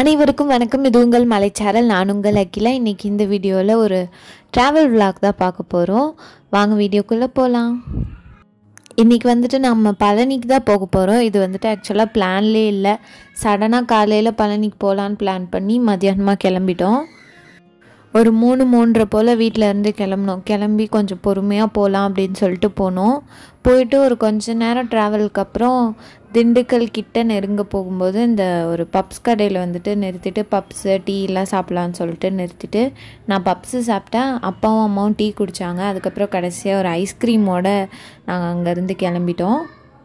அனைவருக்கும் வணக்கம் இது உங்கள் மலைச்சாரல் நான் உங்கள் அகிலா இன்றைக்கி இந்த வீடியோவில் ஒரு ட்ராவல் vlog தான் பார்க்க போகிறோம் வாங்க வீடியோக்குள்ளே போகலாம் இன்றைக்கி வந்துட்டு நம்ம பழனிக்கு தான் போக போகிறோம் இது வந்துட்டு ஆக்சுவலாக பிளான்லே இல்லை சடனாக காலையில் பழனிக்கு போகலான்னு பிளான் பண்ணி மத்தியானமாக கிளம்பிட்டோம் ஒரு மூணு மூன்றரை போல் வீட்டில் இருந்து கிளம்புனோம் கிளம்பி கொஞ்சம் பொறுமையாக போகலாம் அப்படின்னு சொல்லிட்டு போனோம் போயிட்டு ஒரு கொஞ்ச நேரம் ட்ராவலுக்கு அப்புறம் திண்டுக்கல் கிட்ட நெருங்க போகும்போது இந்த ஒரு பப்ஸ் கடையில் வந்துட்டு நிறுத்திட்டு பப்ஸு டீ எல்லாம் சாப்பிட்லான்னு சொல்லிட்டு நிறுத்திட்டு நான் பப்ஸு சாப்பிட்டேன் அப்பாவும் அம்மாவும் டீ குடித்தாங்க அதுக்கப்புறம் கடைசியாக ஒரு ஐஸ்கிரீமோட நாங்கள் அங்கேருந்து கிளம்பிட்டோம்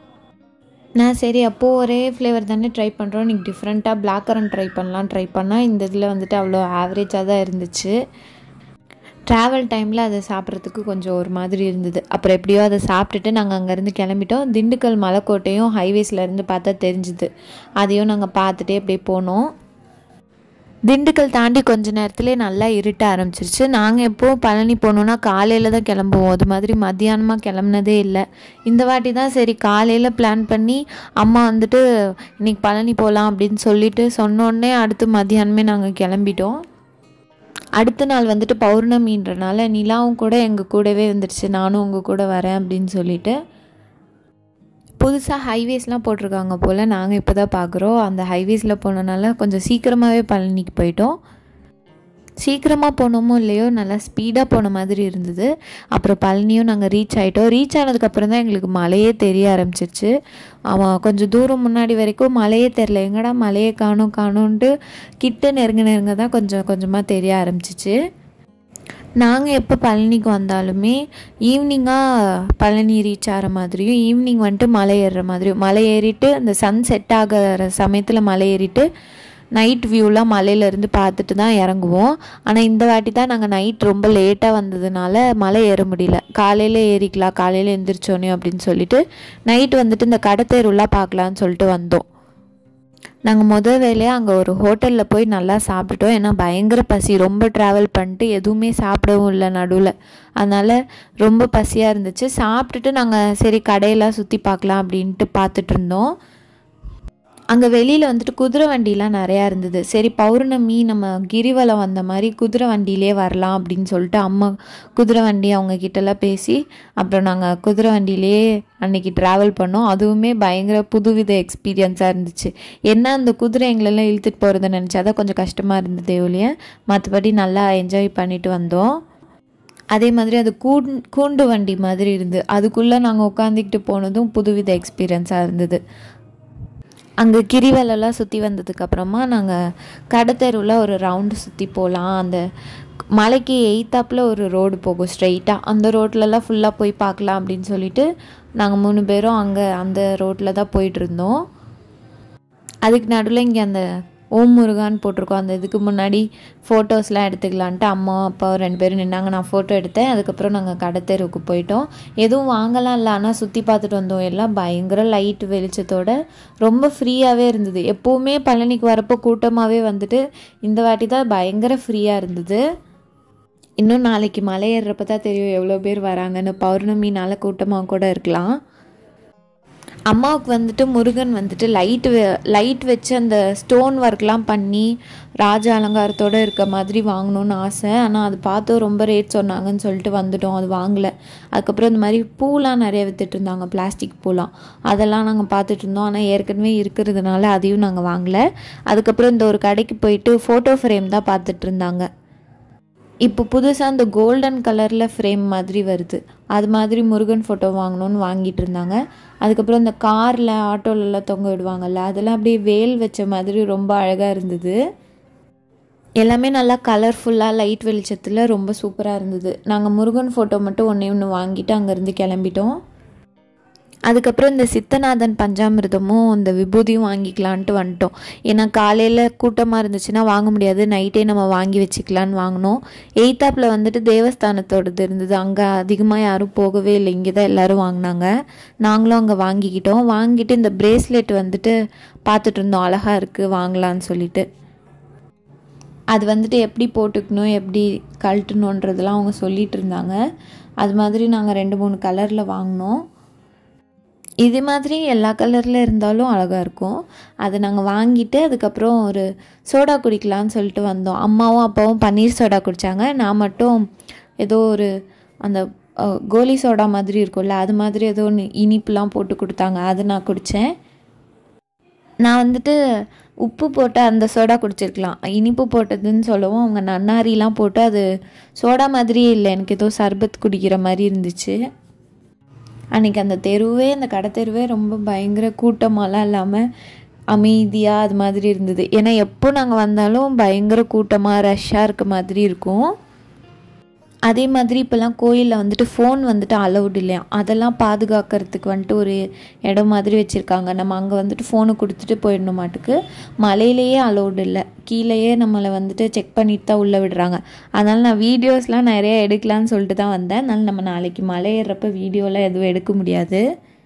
நான் சரி அப்போது ஒரே ஃப்ளேவர் தானே ட்ரை பண்ணுறோம் இன்றைக்கி டிஃப்ரெண்ட்டாக பிளாக் கரண்ட் ட்ரை பண்ணலாம் ட்ரை பண்ணால் இந்த இதில் வந்துட்டு அவ்வளோ ஆவரேஜாக தான் இருந்துச்சு ட்ராவல் டைமில் அதை சாப்பிட்றதுக்கு கொஞ்சம் ஒரு மாதிரி இருந்தது அப்புறம் எப்படியோ அதை சாப்பிட்டுட்டு நாங்கள் அங்கேருந்து கிளம்பிட்டோம் திண்டுக்கல் மலைக்கோட்டையும் ஹைவேஸ்லேருந்து பார்த்தா தெரிஞ்சுது அதையும் நாங்கள் பார்த்துட்டே அப்படியே போனோம் திண்டுக்கல் தாண்டி கொஞ்ச நேரத்துலேயே நல்லா இருட்ட ஆரம்பிச்சிருச்சு நாங்கள் எப்போவும் பழனி போகணுன்னா காலையில் தான் கிளம்புவோம் அது மாதிரி மத்தியானமாக கிளம்புனதே இல்லை இந்த வாட்டி தான் சரி காலையில் பிளான் பண்ணி அம்மா வந்துட்டு இன்னைக்கு பழனி போகலாம் அப்படின்னு சொல்லிட்டு சொன்னோடனே அடுத்து மத்தியானமே நாங்கள் கிளம்பிட்டோம் அடுத்த நாள் வந்துட்டு பௌர்ணமின்றனால நிலாவும் கூட எங்கள் கூடவே வந்துடுச்சு நானும் உங்கள் கூட வரேன் அப்படின்னு சொல்லிட்டு புதுசாக ஹைவேஸ்லாம் போட்டிருக்காங்க போல் நாங்கள் இப்போ தான் பார்க்குறோம் அந்த ஹைவேஸில் போனனால கொஞ்சம் சீக்கிரமாகவே பழனிக்கு போயிட்டோம் சீக்கிரமாக போனோமோ இல்லையோ நல்லா ஸ்பீடாக போன மாதிரி இருந்தது அப்புறம் பழனியும் நாங்கள் ரீச் ஆகிட்டோம் ரீச் ஆனதுக்கப்புறம் தான் எங்களுக்கு மலையே தெரிய ஆரம்பிச்சிருச்சு அவன் கொஞ்சம் தூரம் முன்னாடி வரைக்கும் மலையே தெரில எங்கடா மலையே காணும் காணுன்ட்டு கிட்ட நெருங்க நெருங்க தான் கொஞ்சம் கொஞ்சமாக தெரிய ஆரம்பிச்சிச்சு நாங்கள் எப்போ பழனிக்கு வந்தாலுமே ஈவினிங்காக பழனி ரீச் ஆகிற மாதிரியும் ஈவினிங் வந்துட்டு மலை ஏறுற மாதிரியும் மலை ஏறிட்டு அந்த சன் செட் ஆகிற சமயத்தில் மலை ஏறிட்டு நைட் வியூலாம் மலையிலேருந்து பார்த்துட்டு தான் இறங்குவோம் ஆனால் இந்த வாட்டி தான் நாங்கள் நைட் ரொம்ப லேட்டாக வந்ததுனால மலை ஏற முடியல காலையில் ஏறிக்கலாம் காலையில் எந்திரிச்சோன்னே அப்படின்னு சொல்லிட்டு நைட் வந்துட்டு இந்த கடத்தேருலாம் பார்க்கலான்னு சொல்லிட்டு வந்தோம் நாங்கள் முதல் வேலையாக அங்கே ஒரு ஹோட்டலில் போய் நல்லா சாப்பிட்டுட்டோம் ஏன்னா பயங்கர பசி ரொம்ப ட்ராவல் பண்ணிட்டு எதுவுமே சாப்பிடவும் இல்லை நடுவில் அதனால் ரொம்ப பசியாக இருந்துச்சு சாப்பிட்டுட்டு நாங்கள் சரி கடையெல்லாம் சுற்றி பார்க்கலாம் அப்படின்ட்டு பார்த்துட்டு இருந்தோம் அங்கே வெளியில் வந்துட்டு குதிரை வண்டிலாம் நிறையா இருந்தது சரி பௌர்ணமி நம்ம கிரிவலம் வந்த மாதிரி குதிரை வண்டியிலே வரலாம் அப்படின்னு சொல்லிட்டு அம்மா குதிரை வண்டி அவங்க கிட்டலாம் பேசி அப்புறம் நாங்கள் குதிரை வண்டியிலே அன்னைக்கு ட்ராவல் பண்ணோம் அதுவுமே பயங்கர புதுவித எக்ஸ்பீரியன்ஸாக இருந்துச்சு என்ன அந்த குதிரை எங்களெல்லாம் இழுத்துட்டு போகிறத நினச்சா தான் கொஞ்சம் கஷ்டமாக இருந்தது ஒழிய மற்றபடி நல்லா என்ஜாய் பண்ணிட்டு வந்தோம் அதே மாதிரி அது கூண் கூண்டு வண்டி மாதிரி இருந்து அதுக்குள்ளே நாங்கள் உட்காந்துக்கிட்டு போனதும் புதுவித எக்ஸ்பீரியன்ஸாக இருந்தது அங்கே கிரிவலெல்லாம் சுற்றி வந்ததுக்கப்புறமா நாங்கள் கடத்தெருவில் ஒரு ரவுண்டு சுற்றி போகலாம் அந்த மலைக்கு எய்த்தாப்பில் ஒரு ரோடு போகும் ஸ்ட்ரெயிட்டாக அந்த ரோட்லலாம் ஃபுல்லாக போய் பார்க்கலாம் அப்படின்னு சொல்லிட்டு நாங்கள் மூணு பேரும் அங்கே அந்த ரோட்டில் தான் போயிட்டு இருந்தோம் அதுக்கு நடுவில் இங்கே அந்த ஓம் முருகான்னு போட்டிருக்கோம் அந்த இதுக்கு முன்னாடி ஃபோட்டோஸ்லாம் எடுத்துக்கலான்ட்டு அம்மா அப்பா ரெண்டு பேரும் நின்னாங்க நான் ஃபோட்டோ எடுத்தேன் அதுக்கப்புறம் நாங்கள் கடத்தெருவுக்கு போயிட்டோம் எதுவும் வாங்கலாம் இல்லை ஆனால் சுற்றி பார்த்துட்டு வந்தோம் எல்லாம் பயங்கர லைட் வெளிச்சத்தோட ரொம்ப ஃப்ரீயாகவே இருந்தது எப்போவுமே பழனிக்கு வரப்போ கூட்டமாகவே வந்துட்டு இந்த வாட்டி தான் பயங்கர ஃப்ரீயாக இருந்தது இன்னும் நாளைக்கு மலை ஏறுறப்ப தான் தெரியும் எவ்வளோ பேர் வராங்கன்னு பௌர்ணமினால கூட்டமாக கூட இருக்கலாம் அம்மாவுக்கு வந்துட்டு முருகன் வந்துட்டு லைட் லைட் வச்சு அந்த ஸ்டோன் ஒர்க்லாம் பண்ணி ராஜ அலங்காரத்தோடு இருக்க மாதிரி வாங்கணும்னு ஆசை ஆனால் அது பார்த்து ரொம்ப ரேட் சொன்னாங்கன்னு சொல்லிட்டு வந்துட்டோம் அது வாங்கலை அதுக்கப்புறம் இந்த மாதிரி பூலாம் நிறைய வித்துட்டு இருந்தாங்க பிளாஸ்டிக் பூலாம் அதெல்லாம் நாங்கள் பார்த்துட்டு இருந்தோம் ஆனால் ஏற்கனவே இருக்கிறதுனால அதையும் நாங்கள் வாங்கலை அதுக்கப்புறம் இந்த ஒரு கடைக்கு போயிட்டு ஃபோட்டோ ஃப்ரேம் தான் பார்த்துட்டு இருந்தாங்க இப்போ புதுசாக அந்த கோல்டன் கலரில் ஃப்ரேம் மாதிரி வருது அது மாதிரி முருகன் ஃபோட்டோ வாங்கணும்னு வாங்கிட்டு இருந்தாங்க அதுக்கப்புறம் இந்த காரில் ஆட்டோலலாம் தொங்க விடுவாங்கல்ல அதெல்லாம் அப்படியே வேல் வச்ச மாதிரி ரொம்ப அழகாக இருந்தது எல்லாமே நல்லா கலர்ஃபுல்லாக லைட் வெளிச்சத்தில் ரொம்ப சூப்பராக இருந்தது நாங்கள் முருகன் ஃபோட்டோ மட்டும் ஒன்றே ஒன்று வாங்கிட்டு அங்கேருந்து கிளம்பிட்டோம் அதுக்கப்புறம் இந்த சித்தநாதன் பஞ்சாமிர்தமும் இந்த விபூதியும் வாங்கிக்கலான்ட்டு வந்துட்டோம் ஏன்னா காலையில் கூட்டமாக இருந்துச்சுன்னா வாங்க முடியாது நைட்டே நம்ம வாங்கி வச்சுக்கலான்னு வாங்கினோம் எய்த்தாப்பில் வந்துட்டு தேவஸ்தானத்தோடது இருந்தது அங்கே அதிகமாக யாரும் போகவே இல்லை இங்கே தான் எல்லோரும் வாங்கினாங்க நாங்களும் அங்கே வாங்கிக்கிட்டோம் வாங்கிட்டு இந்த பிரேஸ்லெட் வந்துட்டு பார்த்துட்டு இருந்தோம் அழகாக இருக்குது வாங்கலான்னு சொல்லிட்டு அது வந்துட்டு எப்படி போட்டுக்கணும் எப்படி கழட்டணுன்றதெல்லாம் அவங்க சொல்லிட்டு இருந்தாங்க அது மாதிரி நாங்கள் ரெண்டு மூணு கலரில் வாங்கினோம் இது மாதிரி எல்லா கலரில் இருந்தாலும் அழகாக இருக்கும் அதை நாங்கள் வாங்கிட்டு அதுக்கப்புறம் ஒரு சோடா குடிக்கலான்னு சொல்லிட்டு வந்தோம் அம்மாவும் அப்பாவும் பன்னீர் சோடா குடித்தாங்க நான் மட்டும் ஏதோ ஒரு அந்த அஹ், கோலி சோடா மாதிரி இருக்கும்ல அது மாதிரி ஏதோ ஒன்று இனிப்புலாம் போட்டு கொடுத்தாங்க அது நான் குடித்தேன் நான் வந்துட்டு உப்பு போட்ட அந்த சோடா குடிச்சிருக்கலாம் இனிப்பு போட்டதுன்னு சொல்லவும் அவங்க நன்னாரிலாம் போட்டு அது சோடா மாதிரியே இல்லை எனக்கு ஏதோ சர்பத் குடிக்கிற மாதிரி இருந்துச்சு அன்றைக்கி அந்த தெருவே அந்த கடை தெருவே ரொம்ப பயங்கர கூட்டமாலாம் இல்லாமல் அமைதியாக அது மாதிரி இருந்தது ஏன்னா எப்போ நாங்கள் வந்தாலும் பயங்கர கூட்டமாக ரஷ்ஷாக இருக்க மாதிரி இருக்கும் அதே மாதிரி இப்போல்லாம் கோயிலில் வந்துட்டு ஃபோன் வந்துட்டு அலௌட் இல்லையா அதெல்லாம் பாதுகாக்கிறதுக்கு வந்துட்டு ஒரு இடம் மாதிரி வச்சுருக்காங்க நம்ம அங்கே வந்துட்டு ஃபோனை கொடுத்துட்டு போயிடணும் மாட்டுக்கு மலையிலேயே அலௌட் இல்லை கீழேயே நம்மளை வந்துட்டு செக் பண்ணிட்டு தான் உள்ளே விடுறாங்க அதனால் நான் வீடியோஸ்லாம் நிறைய எடுக்கலான்னு சொல்லிட்டு தான் வந்தேன் அதனால் நம்ம நாளைக்கு மலை ஏறுறப்ப வீடியோலாம் எதுவும் எடுக்க முடியாது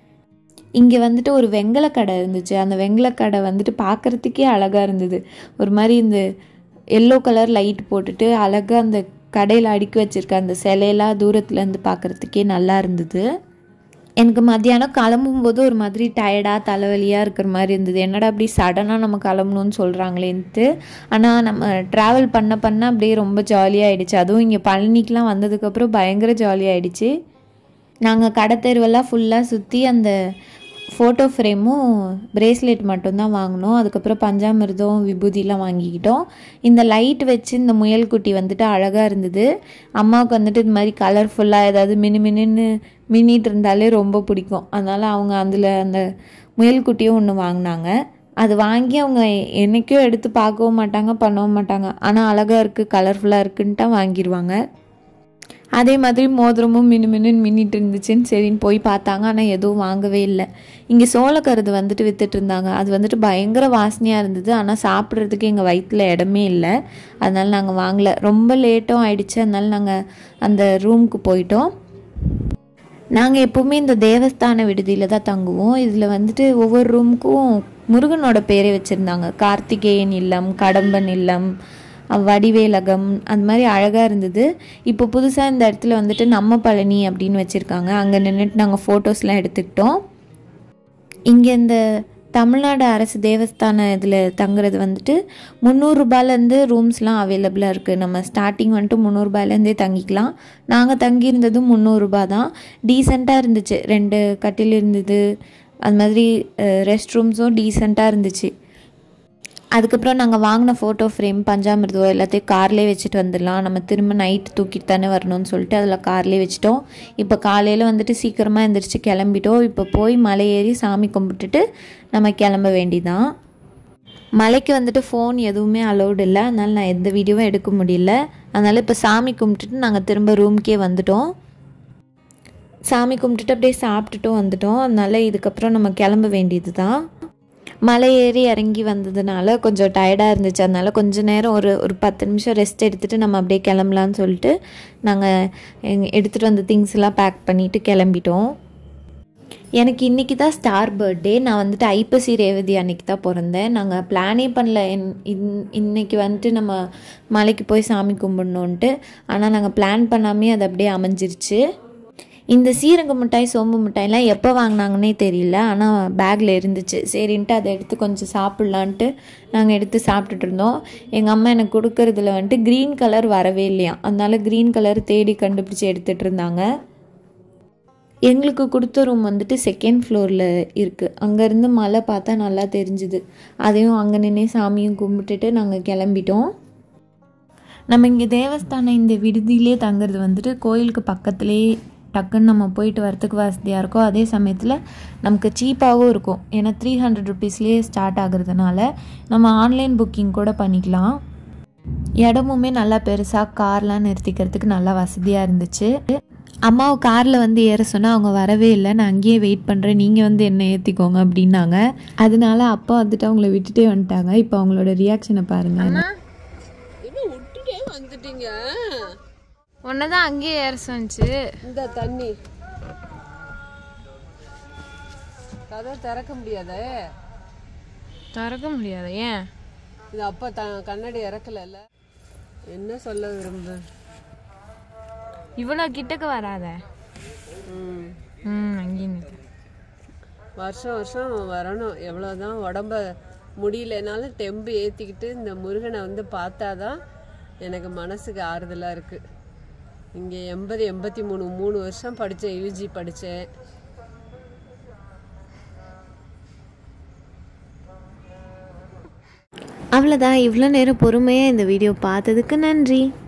இங்கே வந்துட்டு ஒரு வெங்கலக்கடை இருந்துச்சு அந்த வெங்கலக்கடை வந்துட்டு பார்க்குறதுக்கே அழகாக இருந்தது ஒரு மாதிரி இந்த எல்லோ கலர் லைட் போட்டுட்டு அழகாக அந்த கடையில் அடுக்கி வச்சிருக்க அந்த சிலையெல்லாம் தூரத்துலேருந்து பார்க்குறதுக்கே நல்லா இருந்தது எனக்கு மத்தியானம் கிளம்பும்போது ஒரு மாதிரி டயர்டாக தலைவலியாக இருக்கிற மாதிரி இருந்தது என்னடா அப்படி சடனாக நம்ம கிளம்பணும்னு சொல்கிறாங்களேன்ட்டு ஆனால் நம்ம ட்ராவல் பண்ண பண்ண அப்படியே ரொம்ப ஜாலியாகிடுச்சு அதுவும் இங்கே பழனிக்கெலாம் வந்ததுக்கப்புறம் பயங்கர ஜாலியாகிடுச்சு நாங்கள் கடை தெருவெல்லாம் ஃபுல்லாக சுற்றி அந்த ஃபோட்டோ ஃப்ரேமும் பிரேஸ்லெட் மட்டும்தான் வாங்கினோம் அதுக்கப்புறம் பஞ்சாமிர்தம் விபூதிலாம் வாங்கிக்கிட்டோம் இந்த லைட் வச்சு இந்த முயல்குட்டி வந்துட்டு அழகாக இருந்தது அம்மாவுக்கு வந்துட்டு இது மாதிரி கலர்ஃபுல்லாக ஏதாவது மினு மினுன்னு மின்னிட்டு இருந்தாலே ரொம்ப பிடிக்கும் அதனால் அவங்க அதில் அந்த முயல்குட்டியும் ஒன்று வாங்கினாங்க அது வாங்கி அவங்க என்றைக்கோ எடுத்து பார்க்கவும் மாட்டாங்க பண்ணவும் மாட்டாங்க ஆனால் அழகாக இருக்குது கலர்ஃபுல்லாக இருக்குன்ட்டா வாங்கிடுவாங்க அதே மாதிரி மோதிரமும் மினு மினுன்னு மின்னிட்டு இருந்துச்சுன்னு சரின்னு போய் பார்த்தாங்க ஆனால் எதுவும் வாங்கவே இல்லை இங்கே சோளக்கருது வந்துட்டு வித்துட்டு இருந்தாங்க அது வந்துட்டு பயங்கர வாசனையாக இருந்தது ஆனால் சாப்பிட்றதுக்கு எங்கள் வயிற்றில் இடமே இல்லை அதனால நாங்கள் வாங்கலை ரொம்ப லேட்டும் ஆயிடுச்சு அதனால நாங்கள் அந்த ரூமுக்கு போயிட்டோம் நாங்கள் எப்போவுமே இந்த தேவஸ்தான விடுதியில் தான் தங்குவோம் இதில் வந்துட்டு ஒவ்வொரு ரூமுக்கும் முருகனோட பேரே வச்சுருந்தாங்க கார்த்திகேயன் இல்லம் கடம்பன் இல்லம் அஹ் வடிவேலகம் அந்த மாதிரி அழகாக இருந்தது இப்போ புதுசாக இந்த இடத்துல வந்துட்டு நம்ம பழனி அப்படின்னு வச்சுருக்காங்க அங்கே நின்றுட்டு நாங்கள் ஃபோட்டோஸ்லாம் எடுத்துக்கிட்டோம் இங்கே இந்த தமிழ்நாடு அரசு தேவஸ்தான இதில் தங்குறது வந்துட்டு முந்நூறுரூபாலேருந்து ரூம்ஸ்லாம் அவைலபிளாக இருக்குது நம்ம ஸ்டார்டிங் வந்துட்டு முந்நூறுபாலேருந்தே தங்கிக்கலாம் நாங்கள் தங்கியிருந்ததும் முந்நூறுரூபா தான் டீசெண்டாக இருந்துச்சு ரெண்டு கட்டில் இருந்தது அது மாதிரி ரெஸ்ட் ரூம்ஸும் டீசெண்டாக இருந்துச்சு அதுக்கப்புறம் நாங்கள் வாங்கின ஃபோட்டோ ஃப்ரேம் பஞ்சாமிர்தம் எல்லாத்தையும் கார்லேயே வச்சுட்டு வந்துடலாம் நம்ம திரும்ப நைட் தூக்கிட்டு தானே வரணும்னு சொல்லிட்டு அதில் கார்லேயே வச்சுட்டோம் இப்போ காலையில் வந்துட்டு சீக்கிரமாக எந்திரிச்சு கிளம்பிட்டோம் இப்போ போய் மலை ஏறி சாமி கும்பிட்டுட்டு நம்ம கிளம்ப வேண்டிதான் மலைக்கு வந்துட்டு ஃபோன் எதுவுமே அலௌடு இல்லை அதனால் நான் எந்த வீடியோவும் எடுக்க முடியல அதனால் இப்போ சாமி கும்பிட்டுட்டு நாங்கள் திரும்ப ரூம்க்கே வந்துட்டோம் சாமி கும்பிட்டுட்டு அப்படியே சாப்பிட்டுட்டும் வந்துட்டோம் அதனால இதுக்கப்புறம் நம்ம கிளம்ப வேண்டியது தான் மலை ஏறி இறங்கி வந்ததுனால கொஞ்சம் டயர்டாக இருந்துச்சு அதனால கொஞ்ச நேரம் ஒரு ஒரு பத்து நிமிஷம் ரெஸ்ட் எடுத்துகிட்டு நம்ம அப்படியே கிளம்பலான்னு சொல்லிட்டு நாங்கள் எடுத்துகிட்டு வந்த திங்ஸ் எல்லாம் பேக் பண்ணிவிட்டு கிளம்பிட்டோம் எனக்கு இன்றைக்கி தான் ஸ்டார் பர்த்டே நான் வந்துட்டு ஐப்பசி ரேவதி அன்னைக்கு தான் பிறந்தேன் நாங்கள் பிளானே பண்ணல என் இன் இன்னைக்கு வந்துட்டு நம்ம மலைக்கு போய் சாமி கும்பிடணுன்ட்டு ஆனால் நாங்கள் பிளான் பண்ணாமே அது அப்படியே அமைஞ்சிருச்சு இந்த சீரக மிட்டாய் சோம்பு மிட்டாய்லாம் எப்போ வாங்கினாங்கன்னே தெரியல ஆனால் பேக்கில் இருந்துச்சு சரின்ட்டு அதை எடுத்து கொஞ்சம் சாப்பிட்லான்ட்டு நாங்கள் எடுத்து சாப்பிட்டுட்டு இருந்தோம் எங்கள் அம்மா எனக்கு கொடுக்கறதுல வந்துட்டு க்ரீன் கலர் வரவே இல்லையா அதனால க்ரீன் கலர் தேடி கண்டுபிடிச்சி எடுத்துகிட்டு இருந்தாங்க எங்களுக்கு கொடுத்த ரூம் வந்துட்டு செகண்ட் ஃப்ளோரில் இருக்குது அங்கேருந்து மலை பார்த்தா நல்லா தெரிஞ்சுது அதையும் அங்கே நின்னே சாமியும் கும்பிட்டுட்டு நாங்கள் கிளம்பிட்டோம் நம்ம இங்கே தேவஸ்தானம் இந்த விடுதியிலே தங்குறது வந்துட்டு கோயிலுக்கு பக்கத்துலேயே டக்குன்னு நம்ம போயிட்டு வரத்துக்கு வசதியாக இருக்கும் அதே சமயத்தில் நமக்கு சீப்பாகவும் இருக்கும் ஏன்னா த்ரீ ஹண்ட்ரட் ருபீஸ்லேயே ஸ்டார்ட் ஆகுறதுனால நம்ம ஆன்லைன் புக்கிங் கூட பண்ணிக்கலாம் இடமுமே நல்லா பெருசாக கார்லாம் நிறுத்திக்கிறதுக்கு நல்லா வசதியாக இருந்துச்சு அம்மாவை காரில் வந்து ஏற சொன்னால் அவங்க வரவே இல்லை நான் அங்கேயே வெயிட் பண்ணுறேன் நீங்கள் வந்து என்ன ஏற்றிக்கோங்க அப்படின்னாங்க அதனால அப்பா வந்துட்டு அவங்கள விட்டுட்டே வந்துட்டாங்க இப்போ அவங்களோட ரியாக்ஷனை பாருங்கள் என்ன விட்டுட்டே வந்துட்டீங்க உன்னதான் அங்கேயே ஏற சொன்னிச்சு இந்த தண்ணி கதை திறக்க முடியாதே திறக்க முடியாது ஏன் இது அப்பா த கண்ணாடி இறக்கலல்ல என்ன சொல்ல விரும்பு இவ்வளோ கிட்டக்க வராத ம் ம் அங்கேயே நிற்கு வருஷம் வருஷம் வரணும் எவ்வளோதான் உடம்ப முடியலனாலும் டெம்பு ஏற்றிக்கிட்டு இந்த முருகனை வந்து பார்த்தாதான் எனக்கு மனசுக்கு ஆறுதலாக இருக்குது இங்கே எண்பது எண்பத்தி மூணு மூணு வருஷம் படித்தேன் யூஜி படித்தேன் அவ்வளோதான் இவ்வளோ நேரம் பொறுமையாக இந்த வீடியோ பார்த்ததுக்கு நன்றி